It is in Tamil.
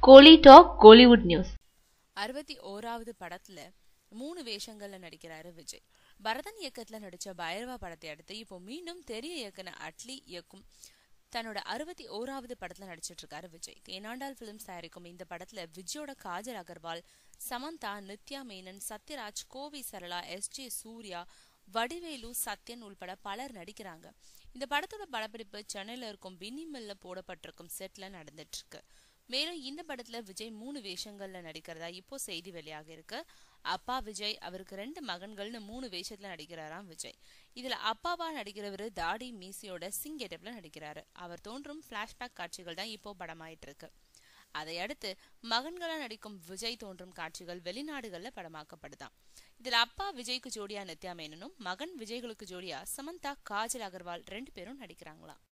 கோலி டாக் கோலிவுட் நியூஸ் அறுபத்தி ஓராவது படத்துல மூணு வேஷங்கள்ல நடிக்கிறாரு விஜய் பரதன் இயக்கத்துல நடிச்ச பைரவா படத்தை அடுத்து இப்போ மீண்டும் தெரிய இயக்குன அட்லி இயக்கும் தன்னோட அறுபத்தி ஓராவது படத்துல நடிச்சிட்டு இருக்காரு விஜய் தேனாண்டால் பிலிம்ஸ் தயாரிக்கும் இந்த படத்துல விஜயோட காஜல் அகர்வால் சமந்தா நித்யா மேனன் சத்யராஜ் கோவி சரளா எஸ் ஜே சூர்யா வடிவேலு சத்யன் உள்பட பலர் நடிக்கிறாங்க இந்த படத்தோட படப்பிடிப்பு சென்னையில இருக்கும் பின்னி மில்ல போடப்பட்டிருக்கும் செட்ல நடந்துட்டு இருக்கு மேலும் இந்த படத்துல விஜய் மூணு வேஷங்கள்ல நடிக்கிறதா இப்போ செய்தி வெளியாக இருக்கு அப்பா விஜய் அவருக்கு ரெண்டு மகன்கள்னு மூணு வேஷத்துல நடிக்கிறாராம் விஜய் இதுல அப்பாவா நடிக்கிறவரு தாடி மீசியோட சிங் கெட்டப்ல நடிக்கிறாரு அவர் தோன்றும் பிளாஷ்பேக் காட்சிகள் தான் இப்போ படமாயிட்டு இருக்கு அதை அடுத்து மகன்களா நடிக்கும் விஜய் தோன்றும் காட்சிகள் வெளிநாடுகள்ல படமாக்கப்படுதாம் இதுல அப்பா விஜய்க்கு ஜோடியா நித்யா மேனனும் மகன் விஜய்களுக்கு ஜோடியா சமந்தா காஜல் அகர்வால் ரெண்டு பேரும் நடிக்கிறாங்களாம்